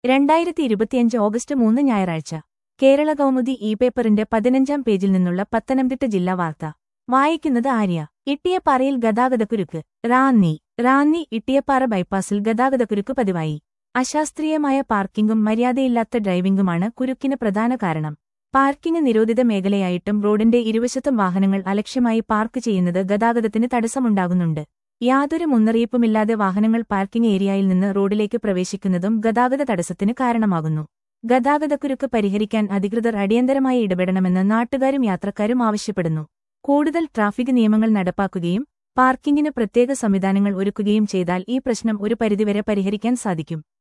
രണ്ടായിരത്തി ഇരുപത്തിയഞ്ച് ഓഗസ്റ്റ് മൂന്ന് ഞായറാഴ്ച കേരള കൗമുദി ഇ പേപ്പറിന്റെ പതിനഞ്ചാം പേജിൽ നിന്നുള്ള പത്തനംതിട്ട ജില്ലാ വാർത്ത വായിക്കുന്നത് ആര്യ ഇട്ടിയപ്പാറയിൽ ഗതാഗതക്കുരുക്ക് റാന്നി റാന്നി ഇട്ടിയപ്പാറ ബൈപ്പാസിൽ ഗതാഗതക്കുരുക്ക് പതിവായി അശാസ്ത്രീയമായ പാർക്കിംഗും മര്യാദയില്ലാത്ത ഡ്രൈവിംഗുമാണ് കുരുക്കിന് പ്രധാന കാരണം പാർക്കിംഗ് നിരോധിത മേഖലയായിട്ടും റോഡിന്റെ ഇരുവശത്തും വാഹനങ്ങൾ അലക്ഷ്യമായി പാർക്ക് ചെയ്യുന്നത് ഗതാഗതത്തിന് തടസ്സമുണ്ടാകുന്നുണ്ട് യാതൊരു മുന്നറിയിപ്പുമില്ലാതെ വാഹനങ്ങൾ പാർക്കിംഗ് ഏരിയയിൽ നിന്ന് റോഡിലേക്ക് പ്രവേശിക്കുന്നതും ഗതാഗത തടസ്സത്തിന് കാരണമാകുന്നു ഗതാഗതക്കുരുക്ക് പരിഹരിക്കാൻ അധികൃതർ അടിയന്തരമായി ഇടപെടണമെന്ന് നാട്ടുകാരും യാത്രക്കാരും ആവശ്യപ്പെടുന്നു കൂടുതൽ ട്രാഫിക് നിയമങ്ങൾ നടപ്പാക്കുകയും പാർക്കിംഗിന് പ്രത്യേക സംവിധാനങ്ങൾ ഒരുക്കുകയും ചെയ്താൽ ഈ പ്രശ്നം ഒരു പരിധിവരെ പരിഹരിക്കാൻ സാധിക്കും